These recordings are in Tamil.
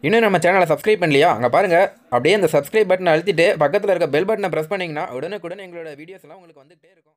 இன்னும் நம்ம சேனலை சப்ஸ்கிரைப் பண்ணலையா அங்கே பாருங்கள் அப்படியே அந்த சப்ஸ்கிரைப் பட்டனை அழுத்திட்டு பக்கத்தில் இருக்க பெல் பட்டனை ப்ரெஸ் பண்ணிங்கன்னா உடனுக்குடன் எங்களோட வீடியோஸ் எல்லாம் உங்களுக்கு வந்துகிட்டே இருக்கும்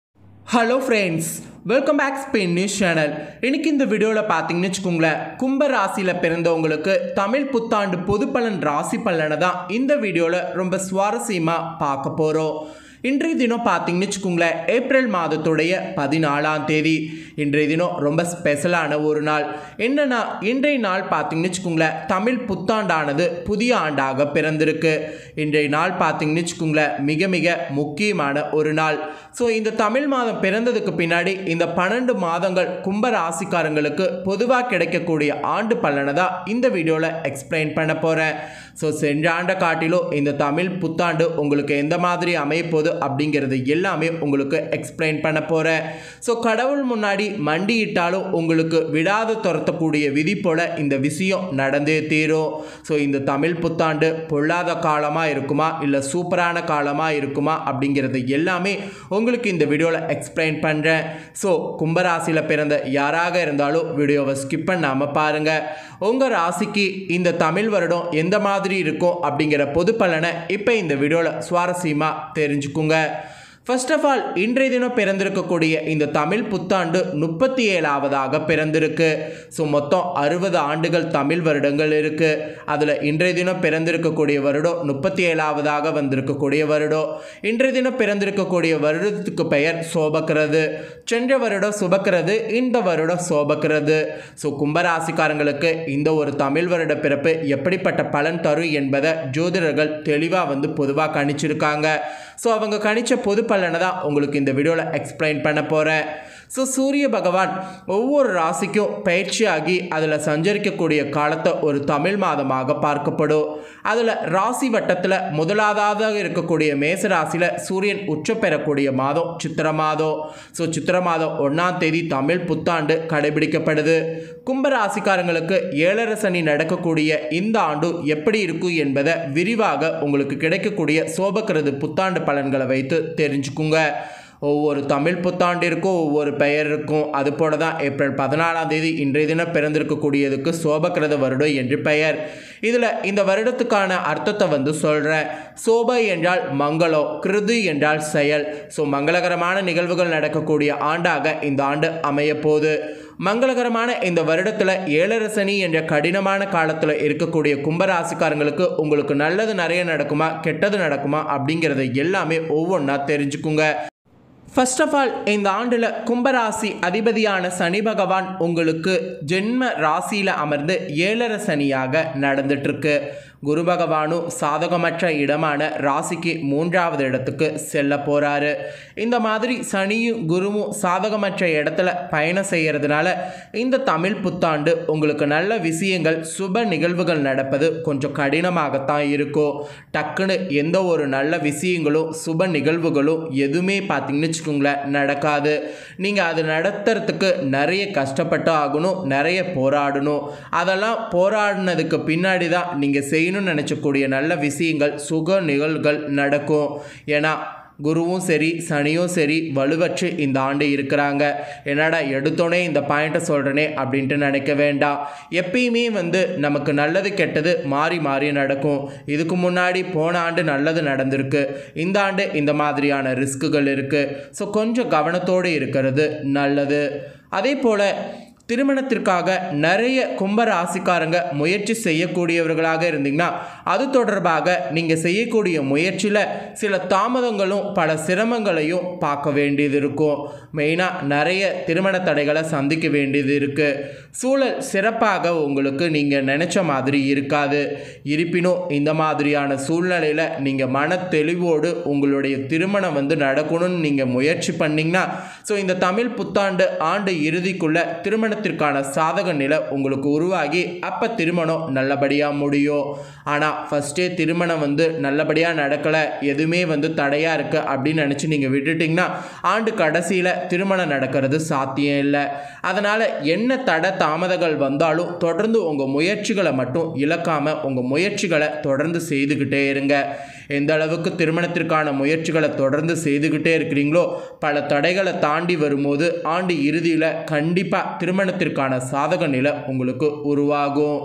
hello friends welcome back Spain news channel இன்னைக்கு இந்த வீடியோவில் பார்த்தீங்கன்னு வச்சுக்கோங்களேன் கும்ப ராசியில் பிறந்தவங்களுக்கு தமிழ் புத்தாண்டு பொது பலன் ராசி பலனை தான் இந்த வீடியோவில் ரொம்ப சுவாரஸ்யமாக பார்க்க போகிறோம் இன்றைய தினம் பார்த்தீங்கன்னு வச்சுக்கோங்களேன் ஏப்ரல் மாதத்துடைய பதினாலாம் தேதி இன்றைய தினம் ரொம்ப ஸ்பெஷலான ஒரு நாள் என்னன்னா இன்றைய நாள் பார்த்தீங்கன்னு வச்சுக்கோங்களேன் தமிழ் புத்தாண்டானது புதிய ஆண்டாக பிறந்திருக்கு இன்றைய நாள் பார்த்தீங்கன்னு வச்சுக்கோங்களேன் மிக மிக முக்கியமான ஒரு நாள் ஸோ இந்த தமிழ் மாதம் பிறந்ததுக்கு பின்னாடி இந்த பன்னெண்டு மாதங்கள் கும்ப ராசிக்காரங்களுக்கு பொதுவாக கிடைக்கக்கூடிய ஆண்டு பலனை தான் இந்த வீடியோவில் எக்ஸ்பிளைன் பண்ண போகிறேன் ஸோ சென்ற ஆண்டை காட்டிலும் இந்த தமிழ் புத்தாண்டு உங்களுக்கு எந்த மாதிரி அமையப்போகுது அப்படிங்கிறது எல்லாமே உங்களுக்கு எக்ஸ்பிளைன் பண்ண போகிறேன் ஸோ கடவுள் முன்னாடி மண்டியிட்டாலும் உங்களுக்கு விடாது துரத்தக்கூடிய விதி போல இந்த விஷயம் நடந்தே தீரும் ஸோ இந்த தமிழ் புத்தாண்டு பொல்லாத காலமாக இருக்குமா இல்லை சூப்பரான காலமாக இருக்குமா அப்படிங்கிறது எல்லாமே உங்களுக்கு இந்த வீடியோவில் எக்ஸ்பிளைன் பண்ணுறேன் ஸோ கும்பராசியில் பிறந்த யாராக இருந்தாலும் வீடியோவை ஸ்கிப் பண்ணாமல் பாருங்கள் உங்கள் ராசிக்கு இந்த தமிழ் வருடம் எந்த மாதிரி இருக்கும் அப்படிங்கிற பொது பலனை இப்போ இந்த வீடியோவில் சுவாரஸ்யமாக தெரிஞ்சுக்குங்க ஃபர்ஸ்ட் ஆஃப் ஆல் இன்றைய தினம் பிறந்திருக்கக்கூடிய இந்த தமிழ் புத்தாண்டு முப்பத்தி ஏழாவதாக பிறந்திருக்கு ஸோ மொத்தம் அறுபது ஆண்டுகள் தமிழ் வருடங்கள் இருக்குது அதில் இன்றைய தினம் பிறந்திருக்கக்கூடிய வருடம் முப்பத்தி ஏழாவதாக வந்திருக்கக்கூடிய வருடம் இன்றைய தினம் பிறந்திருக்கக்கூடிய வருடத்துக்கு பெயர் சோபக்கிறது சென்ற வருடம் சுபக்கிறது இந்த வருடம் சோபக்கிறது ஸோ கும்பராசிக்காரங்களுக்கு இந்த ஒரு தமிழ் வருட பிறப்பு எப்படிப்பட்ட பலன் தரும் என்பதை ஜோதிடர்கள் தெளிவாக வந்து பொதுவாக கணிச்சிருக்காங்க ஸோ அவங்க கணிச்ச பொது பலனை தான் உங்களுக்கு இந்த வீடியோவில் எக்ஸ்பிளைன் பண்ண போகிறேன் ஸோ சூரிய பகவான் ஒவ்வொரு ராசிக்கும் பயிற்சியாகி அதில் சஞ்சரிக்கக்கூடிய காலத்தை ஒரு தமிழ் மாதமாக பார்க்கப்படும் அதில் ராசி வட்டத்தில் முதலாவதாக இருக்கக்கூடிய மேச ராசியில் சூரியன் உச்ச பெறக்கூடிய மாதம் சித்திர மாதம் ஸோ சித்திர மாதம் ஒன்றாம் தேதி தமிழ் புத்தாண்டு கடைபிடிக்கப்படுது கும்ப ராசிக்காரங்களுக்கு ஏழரை சனி நடக்கக்கூடிய இந்த ஆண்டு எப்படி இருக்கும் என்பதை விரிவாக உங்களுக்கு கிடைக்கக்கூடிய சோபக்கிறது புத்தாண்டு பலன்களை வைத்து தெரிஞ்சுக்குங்க ஒவ்வொரு தமிழ் புத்தாண்டிற்கும் ஒவ்வொரு பெயர் இருக்கும் அது போல தான் ஏப்ரல் பதினாலாம் தேதி இன்றைய தினம் பிறந்திருக்கக்கூடியதுக்கு சோபக்கிரத வருடம் என்று பெயர் இதில் இந்த வருடத்துக்கான அர்த்தத்தை வந்து சொல்கிறேன் சோபை என்றால் மங்களம் கிருது என்றால் செயல் ஸோ மங்களகரமான நிகழ்வுகள் நடக்கக்கூடிய ஆண்டாக இந்த ஆண்டு அமைய போகுது மங்களகரமான இந்த வருடத்தில் ஏழரை சனி என்ற கடினமான காலத்தில் இருக்கக்கூடிய கும்பராசிக்காரங்களுக்கு உங்களுக்கு நல்லது நிறைய நடக்குமா கெட்டது நடக்குமா அப்படிங்கிறத எல்லாமே ஒவ்வொன்றா தெரிஞ்சுக்குங்க ஃபர்ஸ்ட் ஆஃப் ஆல் இந்த ஆண்டில் கும்பராசி அதிபதியான சனி பகவான் உங்களுக்கு ஜென்ம ராசியில் அமர்ந்து ஏழரை சனியாக நடந்துட்டுருக்கு குரு பகவானும் சாதகமற்ற இடமான ராசிக்கு மூன்றாவது இடத்துக்கு செல்ல போகிறாரு இந்த மாதிரி சனியும் குருவும் சாதகமற்ற இடத்துல பயணம் செய்கிறதுனால இந்த தமிழ் புத்தாண்டு உங்களுக்கு நல்ல விஷயங்கள் சுப நிகழ்வுகள் நடப்பது கொஞ்சம் கடினமாகத்தான் இருக்கும் டக்குன்னு எந்த ஒரு நல்ல விஷயங்களும் சுப நிகழ்வுகளும் எதுவுமே பார்த்தீங்கன்னு வச்சுக்கோங்களேன் நடக்காது நீங்கள் அது நடத்துறதுக்கு நிறைய கஷ்டப்பட்டு ஆகணும் நிறைய போராடணும் அதெல்லாம் போராடினதுக்கு பின்னாடி தான் நீங்கள் செய்யணும்னு நினச்சக்கூடிய நல்ல விஷயங்கள் சுக நிகழ்வுகள் நடக்கும் ஏன்னா குருவும் சரி சனியும் சரி வலுவற்று இந்த ஆண்டு இருக்கிறாங்க என்னடா எடுத்தோடனே இந்த பாயிண்ட்டை சொல்கிறனே அப்படின்ட்டு நினைக்க வேண்டாம் எப்பயுமே வந்து நமக்கு நல்லது கெட்டது மாறி மாறி நடக்கும் இதுக்கு முன்னாடி போன ஆண்டு நல்லது நடந்திருக்கு இந்த ஆண்டு இந்த மாதிரியான ரிஸ்க்குகள் இருக்குது ஸோ கொஞ்சம் கவனத்தோடு இருக்கிறது நல்லது அதே போல் திருமணத்திற்காக நிறைய கும்ப ராசிக்காரங்க முயற்சி செய்யக்கூடியவர்களாக இருந்தீங்கன்னா அது தொடர்பாக நீங்கள் செய்யக்கூடிய முயற்சியில் சில தாமதங்களும் பல சிரமங்களையும் பார்க்க வேண்டியது இருக்கும் மெயினாக நிறைய திருமண தடைகளை சந்திக்க வேண்டியது இருக்குது சூழல் சிறப்பாக உங்களுக்கு நீங்கள் நினச்ச மாதிரி இருக்காது இருப்பினும் இந்த மாதிரியான சூழ்நிலையில் நீங்கள் மன தெளிவோடு உங்களுடைய திருமணம் வந்து நடக்கணும்னு நீங்கள் முயற்சி பண்ணிங்கன்னா ஸோ இந்த தமிழ் புத்தாண்டு ஆண்டு இறுதிக்குள்ள திருமண திருமணத்திற்கான சாதக நிலை உங்களுக்கு உருவாகி அப்போ திருமணம் நல்லபடியாக முடியும் ஆனால் ஃபஸ்ட்டே திருமணம் வந்து நல்லபடியாக நடக்கலை எதுவுமே வந்து தடையாக இருக்குது அப்படின்னு நினச்சி நீங்கள் விட்டுட்டிங்கன்னா ஆண்டு கடைசியில் திருமணம் நடக்கிறது சாத்தியம் இல்லை அதனால் என்ன தடை தாமதங்கள் வந்தாலும் தொடர்ந்து உங்கள் முயற்சிகளை மட்டும் இழக்காமல் உங்கள் முயற்சிகளை தொடர்ந்து செய்துக்கிட்டே இருங்க எந்த அளவுக்கு திருமணத்திற்கான முயற்சிகளை தொடர்ந்து செய்துக்கிட்டே இருக்கிறீங்களோ பல தடைகளை தாண்டி வரும்போது ஆண்டு இறுதியில் கண்டிப்பாக திருமணத்திற்கான சாதக நிலை உங்களுக்கு உருவாகும்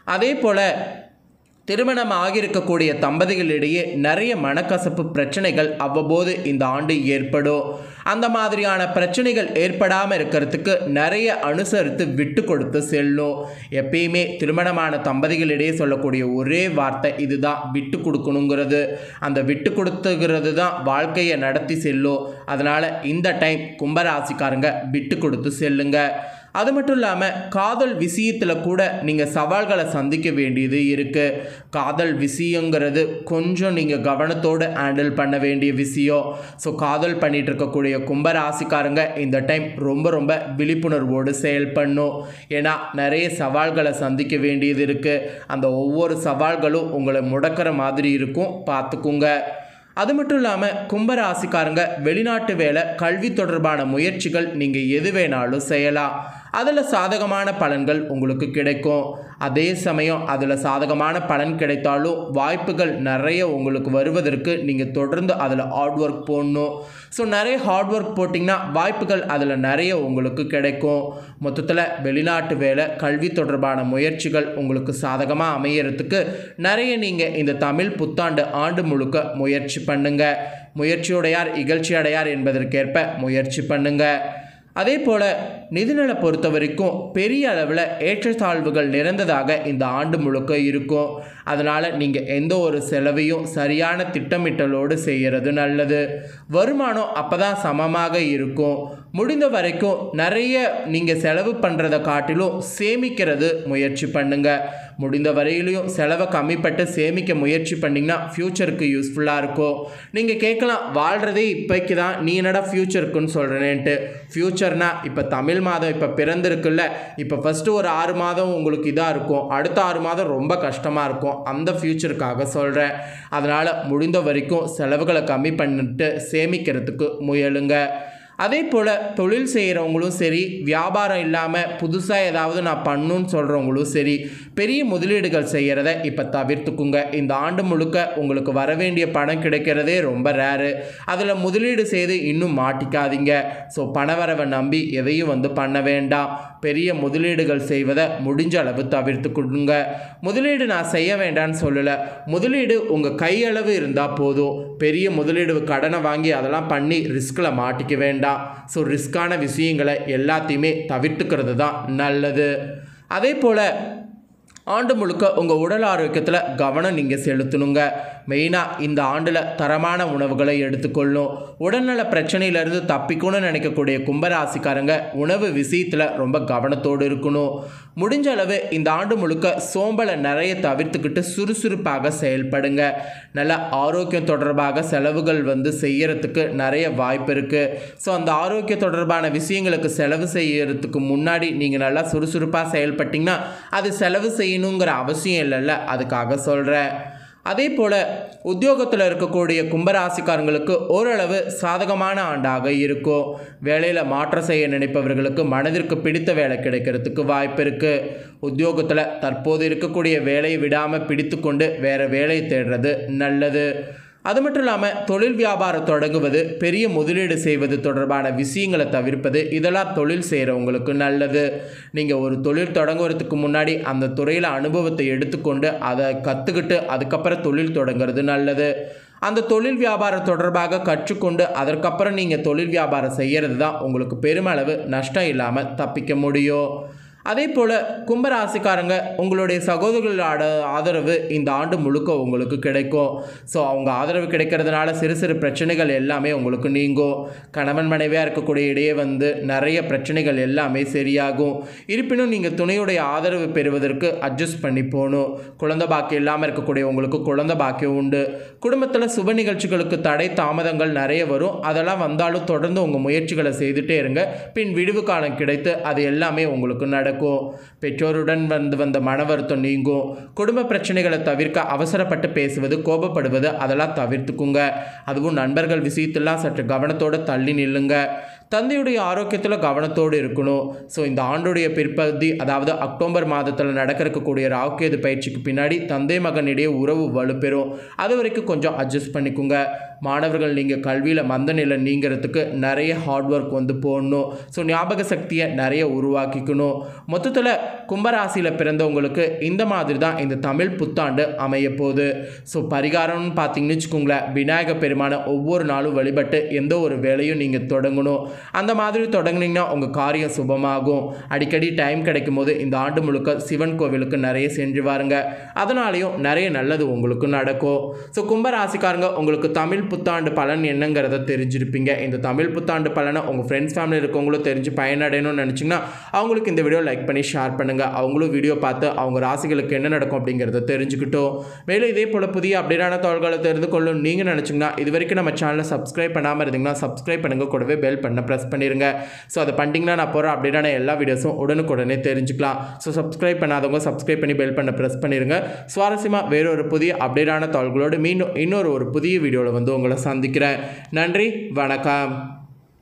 அதே போல் திருமணம் ஆகியிருக்கக்கூடிய தம்பதிகளிடையே நிறைய மனக்கசப்பு பிரச்சனைகள் அவ்வப்போது இந்த ஆண்டு ஏற்படும் அந்த மாதிரியான பிரச்சனைகள் ஏற்படாமல் இருக்கிறதுக்கு நிறைய அனுசரித்து விட்டு கொடுத்து செல்லும் எப்பயுமே திருமணமான தம்பதிகளிடையே சொல்லக்கூடிய ஒரே வார்த்தை இதுதான் விட்டு கொடுக்கணுங்கிறது அந்த விட்டு கொடுத்துங்கிறது தான் வாழ்க்கையை நடத்தி செல்லும் அதனால் இந்த டைம் கும்பராசிக்காரங்க விட்டு கொடுத்து செல்லுங்க அது மட்டும் இல்லாமல் காதல் விஷயத்தில் கூட நீங்கள் சவால்களை சந்திக்க வேண்டியது இருக்குது காதல் விஷயங்கிறது கொஞ்சம் நீங்கள் கவனத்தோடு ஹேண்டில் பண்ண வேண்டிய விஷயம் ஸோ காதல் பண்ணிட்டு இருக்கக்கூடிய கும்பராசிக்காரங்க இந்த டைம் ரொம்ப ரொம்ப விழிப்புணர்வோடு செயல்படணும் ஏன்னா நிறைய சவால்களை சந்திக்க வேண்டியது இருக்குது அந்த ஒவ்வொரு சவால்களும் உங்களை முடக்கிற மாதிரி இருக்கும் பார்த்துக்குங்க அது மட்டும் இல்லாமல் கும்பராசிக்காரங்க வெளிநாட்டு வேலை கல்வி தொடர்பான முயற்சிகள் நீங்கள் எது வேணாலும் செய்யலாம் அதில் சாதகமான பலன்கள் உங்களுக்கு கிடைக்கும் அதே சமயம் அதில் சாதகமான பலன் கிடைத்தாலும் வாய்ப்புகள் நிறைய உங்களுக்கு வருவதற்கு நீங்கள் தொடர்ந்து அதில் ஹார்ட் ஒர்க் போடணும் ஸோ நிறைய ஹார்ட் ஒர்க் போட்டிங்கன்னா வாய்ப்புகள் அதில் நிறைய உங்களுக்கு கிடைக்கும் மொத்தத்தில் வெளிநாட்டு வேலை கல்வி தொடர்பான முயற்சிகள் உங்களுக்கு சாதகமாக அமையறதுக்கு நிறைய நீங்கள் இந்த தமிழ் புத்தாண்டு ஆண்டு முழுக்க முயற்சி பண்ணுங்க முயற்சியுடையார் இகழ்ச்சி அடையார் என்பதற்கேற்ப முயற்சி பண்ணுங்க அதே போல் நிதிநிலை பொறுத்த வரைக்கும் பெரிய அளவில் ஏற்றத்தாழ்வுகள் நிறைந்ததாக இந்த ஆண்டு முழுக்க இருக்கும் அதனால் நீங்கள் எந்த ஒரு செலவையும் சரியான திட்டமிட்டலோடு செய்கிறது நல்லது வருமானம் அப்போ தான் சமமாக இருக்கும் முடிந்த வரைக்கும் நிறைய நீங்கள் செலவு பண்ணுறதை காட்டிலும் சேமிக்கிறது முயற்சி பண்ணுங்க முடிந்த வரையிலையும் செலவை கம்மிப்பட்டு சேமிக்க முயற்சி பண்ணிங்கன்னா ஃப்யூச்சருக்கு யூஸ்ஃபுல்லாக இருக்கும் நீங்கள் கேட்கலாம் வாழ்கிறதே இப்போக்கு தான் நீ என்னடா ஃப்யூச்சருக்குன்னு சொல்கிறேன்ட்டு ஃப்யூச்சர்னா இப்போ தமிழ் மாதம் இப்போ பிறந்திருக்குல்ல இப்போ ஃபஸ்ட்டு ஒரு ஆறு மாதம் உங்களுக்கு இதாக இருக்கும் அடுத்த ஆறு மாதம் ரொம்ப கஷ்டமாக இருக்கும் அந்த ஃப்யூச்சருக்காக சொல்கிறேன் அதனால் முடிந்த வரைக்கும் செலவுகளை கம்மி பண்ணிட்டு சேமிக்கிறதுக்கு முயலுங்க அதே போல் தொழில் செய்கிறவங்களும் சரி வியாபாரம் இல்லாமல் புதுசாக ஏதாவது நான் பண்ணுன்னு சொல்கிறவங்களும் சரி பெரிய முதலீடுகள் செய்கிறத இப்போ தவிர்த்துக்குங்க இந்த ஆண்டு முழுக்க உங்களுக்கு வர வேண்டிய பணம் கிடைக்கிறதே ரொம்ப ரேரு அதில் முதலீடு செய்து இன்னும் மாட்டிக்காதீங்க ஸோ பணவரவை நம்பி எதையும் வந்து பண்ண வேண்டாம் பெரிய முதலீடுகள் செய்வதை முடிஞ்ச அளவு தவிர்த்து கொடுங்க முதலீடு நான் செய்ய வேண்டாம்னு சொல்லலை முதலீடு உங்கள் கையளவு இருந்தால் போதும் பெரிய முதலீடு கடனை வாங்கி அதெல்லாம் பண்ணி ரிஸ்கில் மாட்டிக்க வேண்டாம் ஸோ ரிஸ்கான விஷயங்களை எல்லாத்தையுமே தவிர்த்துக்கிறது தான் நல்லது அதே போல் ஆண்டு முழுக்க உங்கள் உடல் ஆரோக்கியத்தில் கவனம் நீங்கள் செலுத்தணுங்க மெயினாக இந்த ஆண்டில் தரமான உணவுகளை எடுத்துக்கொள்ளும் உடல்நல பிரச்சனையிலேருந்து தப்பிக்கணும்னு நினைக்கக்கூடிய கும்பராசிக்காரங்க உணவு விஷயத்தில் ரொம்ப கவனத்தோடு இருக்கணும் முடிஞ்ச அளவு இந்த ஆண்டு முழுக்க சோம்பலை நிறைய தவிர்த்துக்கிட்டு சுறுசுறுப்பாக செயல்படுங்க நல்ல ஆரோக்கியம் தொடர்பாக செலவுகள் வந்து செய்யறதுக்கு நிறைய வாய்ப்பு இருக்குது ஸோ அந்த ஆரோக்கிய தொடர்பான விஷயங்களுக்கு செலவு செய்யறதுக்கு முன்னாடி நீங்கள் நல்லா சுறுசுறுப்பாக செயல்பட்டிங்கன்னா அது செலவு செய்யணுங்கிற அவசியம் இல்லைல்ல அதுக்காக சொல்கிறேன் அதே போல் உத்தியோகத்தில் இருக்கக்கூடிய கும்பராசிக்காரங்களுக்கு ஓரளவு சாதகமான ஆண்டாக இருக்கும் வேலையில் மாற்றம் செய்ய நினைப்பவர்களுக்கு மனதிற்கு பிடித்த வேலை கிடைக்கிறதுக்கு வாய்ப்பு இருக்குது உத்தியோகத்தில் தற்போது இருக்கக்கூடிய வேலையை விடாமல் பிடித்து கொண்டு வேறு வேலை தேடுறது நல்லது அது மட்டும் இல்லாமல் தொழில் வியாபாரம் தொடங்குவது பெரிய முதலீடு செய்வது தொடர்பான விஷயங்களை தவிர்ப்பது இதெல்லாம் தொழில் செய்கிறவங்களுக்கு நல்லது நீங்கள் ஒரு தொழில் தொடங்குறதுக்கு முன்னாடி அந்த துறையில் அனுபவத்தை எடுத்துக்கொண்டு அதை கற்றுக்கிட்டு அதுக்கப்புறம் தொழில் தொடங்குறது நல்லது அந்த தொழில் வியாபாரம் தொடர்பாக கற்றுக்கொண்டு அதற்கப்புறம் நீங்கள் தொழில் வியாபாரம் செய்கிறது தான் உங்களுக்கு பெருமளவு நஷ்டம் இல்லாமல் தப்பிக்க முடியும் அதே போல் கும்பராசிக்காரங்க உங்களுடைய சகோதரர்களோட ஆதரவு இந்த ஆண்டு முழுக்க உங்களுக்கு கிடைக்கும் ஸோ அவங்க ஆதரவு கிடைக்கிறதுனால சிறு சிறு பிரச்சனைகள் எல்லாமே உங்களுக்கு நீங்கும் கணவன் மனைவியாக இருக்கக்கூடிய இடையே வந்து நிறைய பிரச்சனைகள் எல்லாமே சரியாகும் இருப்பினும் நீங்கள் துணையுடைய ஆதரவு பெறுவதற்கு அட்ஜஸ்ட் பண்ணி போகணும் குழந்தை பாக்கியம் இல்லாமல் இருக்கக்கூடிய உங்களுக்கு குழந்தை பாக்கியம் உண்டு குடும்பத்தில் சுப நிகழ்ச்சிகளுக்கு தடை தாமதங்கள் நிறைய வரும் அதெல்லாம் வந்தாலும் தொடர்ந்து உங்கள் முயற்சிகளை செய்துட்டே இருங்க பின் விடுவு காலம் கிடைத்து அது எல்லாமே உங்களுக்கு நடக்கும் பெற்றோருடன் வந்து வந்த மன வருத்தம் நீங்கும் குடும்ப பிரச்சனைகளை தவிர்க்க அவசரப்பட்டு பேசுவது கோபப்படுவது அதெல்லாம் தவிர்த்துக்குங்க அதுவும் நண்பர்கள் விஷயத்தெல்லாம் சற்று கவனத்தோடு தள்ளி நில்லுங்க தந்தையுடைய ஆரோக்கியத்தில் கவனத்தோடு இருக்கணும் ஸோ இந்த ஆண்டுடைய பிற்பகுதி அதாவது அக்டோபர் மாதத்தில் நடக்க இருக்கக்கூடிய ராவுகேது பயிற்சிக்கு பின்னாடி தந்தை மகனிடையே உறவு வலுப்பெறும் அது வரைக்கும் கொஞ்சம் அட்ஜஸ்ட் பண்ணிக்கோங்க மாணவர்கள் நீங்கள் கல்வியில் மந்த நிலை நீங்கிறதுக்கு நிறைய ஹார்ட் ஒர்க் வந்து போடணும் ஸோ ஞாபக சக்தியை நிறைய உருவாக்கிக்கணும் மொத்தத்தில் கும்பராசியில் பிறந்தவங்களுக்கு இந்த மாதிரி தான் இந்த தமிழ் புத்தாண்டு அமைய போகுது ஸோ பரிகாரம்னு பார்த்தீங்கன்னு வச்சுக்கோங்களேன் விநாயக பெருமானை ஒவ்வொரு நாளும் வழிபட்டு எந்த ஒரு வேலையும் நீங்கள் தொடங்கணும் அந்த மாதிரி தொடங்குனீங்கன்னா உங்கள் காரியம் சுபமாகும் அடிக்கடி டைம் கிடைக்கும் போது இந்த ஆண்டு முழுக்க சிவன் கோவிலுக்கு நிறைய சென்று வாருங்க அதனாலேயும் நிறைய நல்லது உங்களுக்கு நடக்கும் ஸோ கும்பராசிக்காரங்க உங்களுக்கு தமிழ் புத்தாண்டு பலன் என்னங்கிறத தெரிஞ்சிருப்பீங்க இந்த தமிழ் புத்தாண்டு பலனை உங்கள் ஃப்ரெண்ட்ஸ் ஃபேமிலி இருக்கவங்களும் தெரிஞ்சு பயனடையணும்னு நினச்சிங்கன்னா அவங்களுக்கு இந்த வீடியோ லைக் பண்ணி ஷேர் பண்ணுங்கள் அவங்களும் வீடியோ பார்த்து அவங்க ராசிகளுக்கு என்ன நடக்கும் அப்படிங்கிறத தெரிஞ்சுக்கிட்டோம் மேலும் இதே போல் புதிய அப்டேட்டான தகவல்களை தெரிந்து கொள்ளும் நீங்கள் நினச்சிங்கன்னா இது வரைக்கும் நம்ம சேனலை சப்ஸ்கிரைப் பண்ணாமல் இருந்தீங்கன்னா சப்ஸ்கிரைப் பண்ணுங்க கூடவே பெல் பண்ண ப்ரெஸ் பண்ணிடுங்க ஸோ அதை பண்ணிட்டீங்கன்னா நான் போகிற அப்டேட்டான எல்லா வீடியோஸும் உடனுக்குடனே தெரிஞ்சுக்கலாம் ஸோ சப்ஸ்கிரைப் பண்ணாதவங்க சப்ஸ்கிரைப் பண்ணி பெல் பண்ண ப்ரெஸ் பண்ணிடுங்க சுவாரஸ்யமாக வேற ஒரு புதிய அப்டேட்டான தகவல்களோடு மீண்டும் இன்னொரு ஒரு புதிய வீடியோவில் வந்து உங்களை சந்திக்கிறேன் நன்றி வணக்கம்